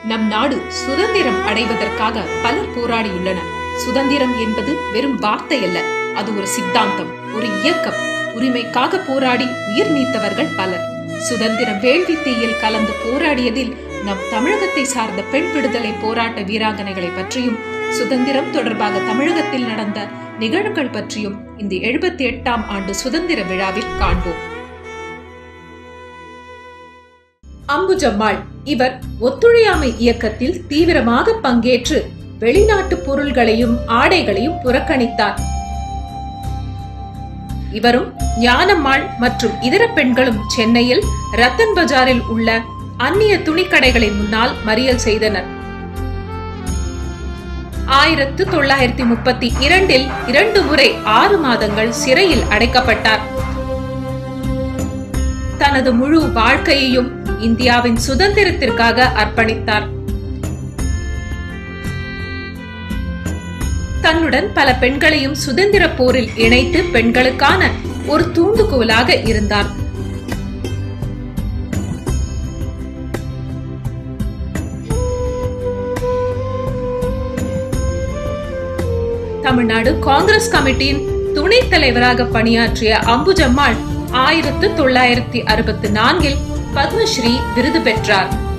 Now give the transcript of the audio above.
நம் நாடு சுதந்திரம் அடைவதற்காக பலர் போராடியுள்ளனர் சுதந்திரம் என்பது வெறும் வார்த்தை அல்ல அது ஒரு சித்தாந்தம் ஒரு இயக்கம் உரிமைக்காக போராடி உயிர் நீத்தவர்கள் பலர் சுதந்திரம் வேள்வி தீயில் கலந்து போராடியதில் நம் தமிழகத்தை சார்ந்த பெண் விடுதலை போராட்ட வீராங்கனைகளை பற்றியும் சுதந்திரம் தொடர்பாக தமிழகத்தில் நடந்த நிகழ்வுகள் பற்றியும் இந்த எழுபத்தி எட்டாம் ஆண்டு சுதந்திர விழாவில் காண்போம் அம்புஜம்மாள் இவர் ஒத்துழையாமை இயக்கத்தில் தீவிரமாக பங்கேற்று வெளிநாட்டு பொருள்களையும் ஆடைகளையும் புறக்கணித்தார் இவரும் ஞானம்மாள் மற்றும் இதர பெண்களும் சென்னையில் ரத்தன் பஜாரில் உள்ள அந்நிய துணிக்கடைகளின் முன்னால் மறியல் செய்தனர் ஆயிரத்து தொள்ளாயிரத்தி முப்பத்தி இரண்டில் இரண்டு முறை ஆறு மாதங்கள் சிறையில் அடைக்கப்பட்டார் தனது முழு வாழ்க்கையையும் இந்தியாவின் சுதந்திரத்திற்காக அர்ப்பணித்தார் தன்னுடன் பல பெண்களையும் சுதந்திர போரில் இணைத்து பெண்களுக்கான ஒரு தூண்டுகோலாக இருந்தார் தமிழ்நாடு காங்கிரஸ் கமிட்டியின் துணைத் தலைவராக பணியாற்றிய அம்புஜம்மாள் ஆயிரத்து தொள்ளாயிரத்தி அறுபத்தி நான்கில் பத்மஸ்ரீ விருது பெற்றார்